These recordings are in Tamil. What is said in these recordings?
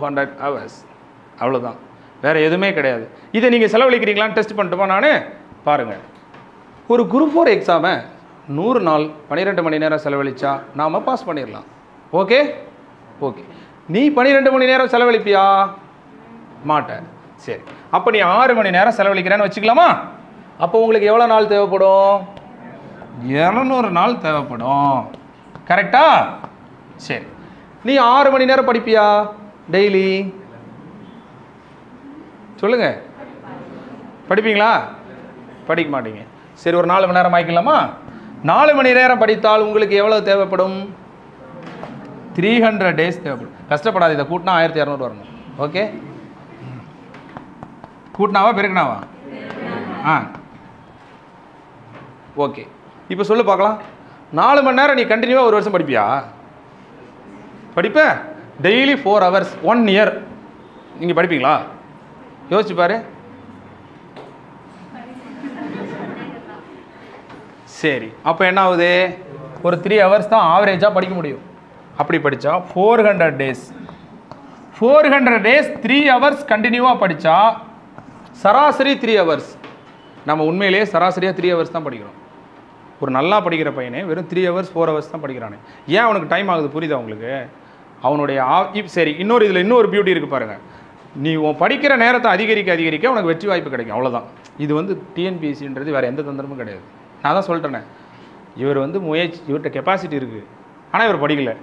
ஹண்ட்ரட் ஹவர்ஸ் அவ்வளோதான் வேறு எதுவுமே கிடையாது இதை நீங்கள் செலவழிக்கிறீங்களான்னு டெஸ்ட் பண்ணட்டுமா நான் பாருங்கள் ஒரு குரூப் ஃபோர் எக்ஸாமை நூறு நாள் பன்னிரெண்டு மணி நேரம் செலவழிச்சா நாம் பாஸ் பண்ணிடலாம் ஓகே ஓகே நீ பன்னிரெண்டு மணி நேரம் செலவழிப்பியா மாட்டேன் சரி அப்போ நீ ஆறு மணி நேரம் செலவழிக்கிறேன்னு வச்சுக்கலாமா அப்போ உங்களுக்கு எவ்வளோ நாள் தேவைப்படும் இரநூறு நாள் தேவைப்படும் கரெக்டா சரி நீ ஆறு மணி நேரம் படிப்பியா டெய்லி சொல்லுங்க படிப்பீங்களா படிக்க மாட்டீங்க சரி ஒரு நாலு மணி நேரம் ஆயிக்கலாமா நாலு மணி நேரம் படித்தால் உங்களுக்கு எவ்வளவு தேவைப்படும் த்ரீ ஹண்ட்ரட் டேஸ் தேவைப்படும் கஷ்டப்படாது இதை கூட்டினா ஆயிரத்தி இரநூறு வரணும் ஓகே கூட்டினாவா பெருக்கினாவா ஆ ஓகே இப்போ சொல்லு பார்க்கலாம் நாலு மணி நேரம் நீ கண்டினியூவாக ஒரு வருஷம் படிப்பியா படிப்ப daily four hours one year நீங்கள் படிப்பீங்களா யோசிச்சு பாரு சரி அப்போ என்ன ஆகுது ஒரு த்ரீ ஹவர்ஸ் தான் ஆவரேஜாக படிக்க முடியும் அப்படி படித்தா four hundred days four hundred days three hours கண்டினியூவாக படித்தா சராசரி த்ரீ ஹவர்ஸ் நம்ம உண்மையிலேயே சராசரியாக த்ரீ ஹவர்ஸ் தான் படிக்கிறோம் ஒரு நல்லா படிக்கிற பையனே வெறும் த்ரீ ஹவர்ஸ் ஃபோர் ஹவர்ஸ் தான் படிக்கிறானே ஏன் அவனுக்கு டைம் ஆகுது புரியுதா உங்களுக்கு அவனுடைய ஆ- இப் சரி இன்னொரு இதில் இன்னொரு பியூட்டி இருக்குது பாருங்கள் நீ உன் படிக்கிற நேரத்தை அதிகரிக்க அதிகரிக்க உனக்கு வெற்றி வாய்ப்பு கிடைக்கும் அவ்வளோதான் இது வந்து டிஎன்பிஎஸ்சின்றது வேறு எந்த தந்திரமும் கிடையாது நான் தான் சொல்லிட்டேனே இவர் வந்து முயற்சி இவர்கிட்ட கெப்பாசிட்டி இருக்குது ஆனால் இவர் படிக்கல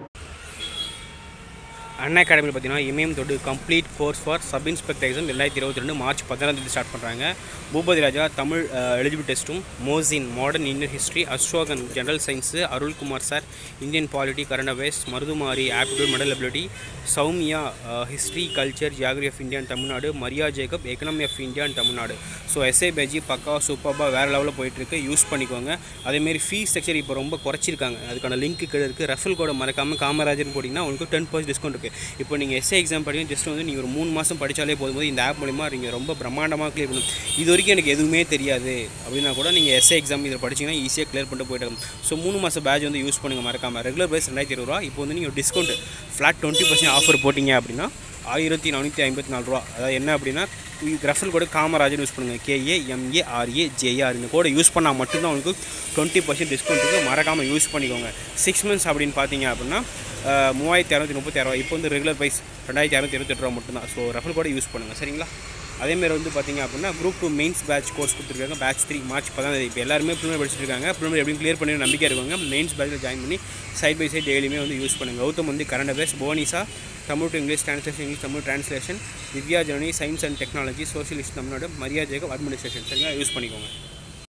அண்ணா அகாடமியில் பார்த்தீங்கன்னா இமயம் தொட்டு complete course for sub inspector exam ரெண்டாயிரத்தி இருபத்தி ரெண்டு மார்ச் பதினாறாம் தேதி ஸ்டார்ட் பண்ணுறாங்க பூபதி ராஜா தமிழ் எலிஜிபிள் டெஸ்ட்டும் Mohsin modern Indian history Ashokan general science Arulkumar sir Indian polity current affairs Maruthumari aptitude mental ability Sowmya history culture geography of India and Tamil Nadu Maria Jacob economy of India and Tamil Nadu so எஸ்ஏ பேஜி பக்கா சூப்பராக வேறு லெவலில் போயிட்டுருக்கு யூஸ் பண்ணிக்கோங்க அதேமாரி ஃபீஸ் ஸ்ட்ரக்சர் இப்போ ரொம்ப குறைச்சிருக்காங்க அதுக்கான லிங்க் கீழே இருக்குது ரெஃபல் கோடை மறக்காமல் காமராஜர்னு போட்டிங்கன்னா உங்களுக்கு டென் பர்சன்ட் டிஸ்கவுண்ட் இருக்குது இப்போ நீங்கள் எஸ்ஏ எக்ஸாம் படிக்க ஜஸ்ட் வந்து நீங்கள் ஒரு மூணு மாதம் படித்தாலே போதும்போது இந்த ஆப் மூலிமா நீங்கள் ரொம்ப பிரம்மாண்டமாக கிளியர் பண்ணணும் இது வரைக்கும் எனக்கு எதுவுமே தெரியாது அப்படின்னா கூட நீங்கள் எஸ்ஏ எக்ஸாம் இதில் படிச்சீங்கன்னா ஈஸியாக கிளியர் பண்ணிட்டு போயிட்டு ஸோ மூணு மாதம் பேட்ச் வந்து யூஸ் பண்ணுங்கள் மறக்காமல் ரெகுலர் பிரைஸ் ரெண்டாயிரத்தி இருபது ரூபா இப்போ வந்து நீங்கள் discount flat twenty percent offer போட்டிங்க அப்படின்னா ஆயிரத்தி நானூற்றி ஐம்பத்தி நாலு ரூபா அதாவது என்ன அப்படின்னா ரெஃபல் கோடு காமராஜர் யூஸ் பண்ணுங்கள் கேஏ எம்ஏ ஆர்ஏ ஜேஆர் இந்த கோடை யூஸ் பண்ணால் மட்டும்தான் உங்களுக்கு டுவெண்ட்டி பர்சன்ட் டிஸ்கவுண்ட் இருக்குது மறக்காமல் யூஸ் பண்ணிக்கோங்க சிக்ஸ் மந்த்ஸ் அப்படின்னு பார்த்தீங்க அப்படின்னா அஹ், மூவாயிரத்தி இரநூத்தி முப்பத்தி ஆறு இப்போ வந்து ரெகுலர் ப்ரைஸ் ரெண்டாயிரத்தி இரநூத்தி இருபத்தெட்டு ரூபா மட்டும்தான் ஸோ ரெஃபல் கோடை யூஸ் பண்ணுங்கள் சரிங்களா அதேமாரி வந்து பார்த்தீங்க அப்படின்னா group two mains batch course கொடுத்துருக்காங்க பேட்ச் த்ரீ மார்ச் பதினாறு இப்போ எல்லாருமே ப்ரிலிமினரி படிச்சுட்டு இருக்காங்க ப்ரிலிமினரி எப்படியும் கிளியர் பண்ணி நம்பிக்கை இருக்காங்க மெயின்ஸ் பேட்சில் ஜாயின் பண்ணி சைட் பை சைட் டெய்லியுமே வந்து யூஸ் பண்ணுங்கள் கௌதம் வந்து கரண்ட் அஃபேர்ஸ் போனிசா Tamil to English translation English Tamil translation Divya Janani science and technology socialist Tamil Nadu Maria Jacob administration சரிங்களா யூஸ் பண்ணிக்கோங்க